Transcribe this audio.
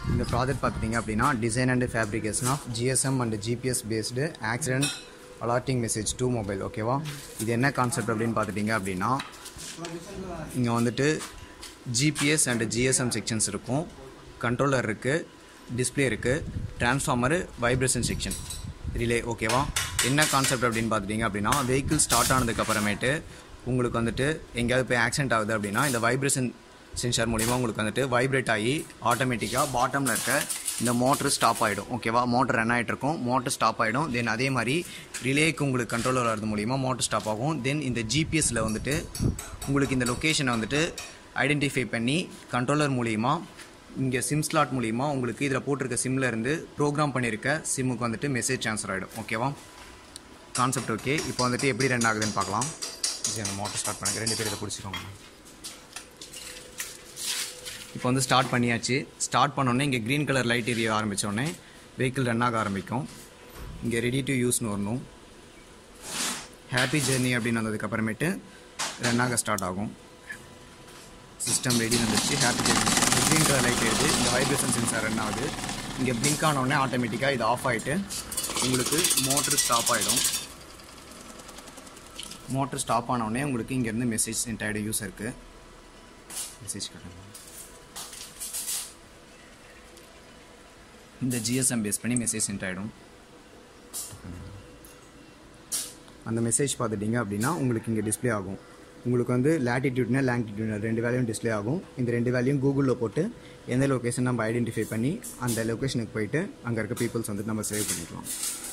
இந்த ப்ராஜெக்ட் பார்த்துட்டிங்க அப்படின்னா design and fabrication of GSM and GPS based accident alerting message to mobile ஓகேவா இது என்ன கான்செப்ட் அப்படின்னு பார்த்துட்டிங்க அப்படின்னா இங்கே வந்துட்டு ஜிபிஎஸ் அண்ட் ஜிஎஸ்எம் செக்ஷன்ஸ் இருக்கும் கண்ட்ரோலர் இருக்குது டிஸ்பிளே இருக்குது டிரான்ஸ்ஃபார்மரு வைப்ரேஷன் செக்ஷன் ரிலே ஓகேவா என்ன கான்செப்ட் அப்படின்னு பார்த்துட்டிங்க அப்படின்னா வெஹிக்கிள் ஸ்டார்ட் ஆனதுக்கு அப்புறமேட்டு உங்களுக்கு வந்துட்டு எங்கேயாவது போய் ஆக்சிடென்ட் ஆகுது அப்படின்னா இந்த வைப்ரேஷன் சென்சார் மூலிமா உங்களுக்கு வந்துட்டு வைப்ரேட் ஆகி ஆட்டோமேட்டிக்காக பாட்டமில் இருக்க இந்த மோட்ரு ஸ்டாப் ஆகிடும் ஓகேவா மோட்டர் ரன் ஆகிட்டு இருக்கும் மோட்டர் ஸ்டாப் ஆகிடும் தென் அதே மாதிரி ரிலேக்கு உங்களுக்கு கண்ட்ரோலர் வரது மூலிமா மோட்டர் ஸ்டாப் ஆகும் தென் இந்த ஜிபிஎஸ்சில் வந்துட்டு உங்களுக்கு இந்த லொக்கேஷனை வந்துட்டு ஐடென்டிஃபை பண்ணி கண்ட்ரோலர் மூலிமா இங்கே சிம் ஸ்லாட் மூலிமா உங்களுக்கு இதில் போட்டிருக்க சிம்மில் இருந்து ப்ரோக்ராம் பண்ணியிருக்க சிம்முக்கு வந்துட்டு மெசேஜ் ட்ரான்ஸ்ஃபர் ஆகிடும் ஓகேவா கான்செப்ட் ஓகே இப்போ வந்துட்டு எப்படி ரன் ஆகுதுன்னு பார்க்கலாம் சரி அந்த மோட்டர் ஸ்டார்ட் பண்ணுங்க ரெண்டு பேர் இதை பிடிச்சிக்கோங்க இப்போ வந்து ஸ்டார்ட் பண்ணியாச்சு ஸ்டார்ட் பண்ணோடனே இங்கே க்ரீன் கலர் லைட் எரிய ஆரம்பித்தோடனே வெஹிக்கிள் ரன் ஆக ஆரம்பிக்கும் இங்கே ரெடி டு யூஸ்னு வரணும் ஹாப்பி ஜெர்னி அப்படின்னு வந்ததுக்கு அப்புறமேட்டு ரன் ஆக ஸ்டார்ட் ஆகும் சிஸ்டம் ரெடி வந்துருச்சு happy journey green colour light எரியுது இந்த வைப்ரேஷன் சென்சார் ரன் ஆகுது இங்கே பிளிங்க் ஆனோடனே ஆட்டோமேட்டிக்காக இது ஆஃப் ஆகிட்டு உங்களுக்கு மோட்ரு ஸ்டாப் ஆகிடும் மோட்ரு ஸ்டாப் ஆனோடனே உங்களுக்கு இங்கேருந்து மெசேஜ் சென்ட் ஆகிடும் யூஸருக்கு மெசேஜ் கட்டுங்க இந்த ஜிஎஸ்எம் பேஸ் பண்ணி மெசேஜ் சென்ட் ஆகிடும் அந்த மெசேஜ் பார்த்துட்டிங்க அப்படின்னா உங்களுக்கு இங்கே டிஸ்ப்ளே ஆகும் உங்களுக்கு வந்து லேட்டிடியூட்னா லாங்கிடியூட்னா ரெண்டு வேலையும் டிஸ்ப்ளே ஆகும் இந்த ரெண்டு வேலையும் கூகுளில் போட்டு எந்த லொக்கேஷன் நம்ம ஐடென்டிஃபை பண்ணி அந்த லொக்கேஷனுக்கு போயிட்டு அங்கே இருக்க பீப்புள்ஸ் வந்துட்டு நம்ம சேவ் பண்ணிக்கலாம்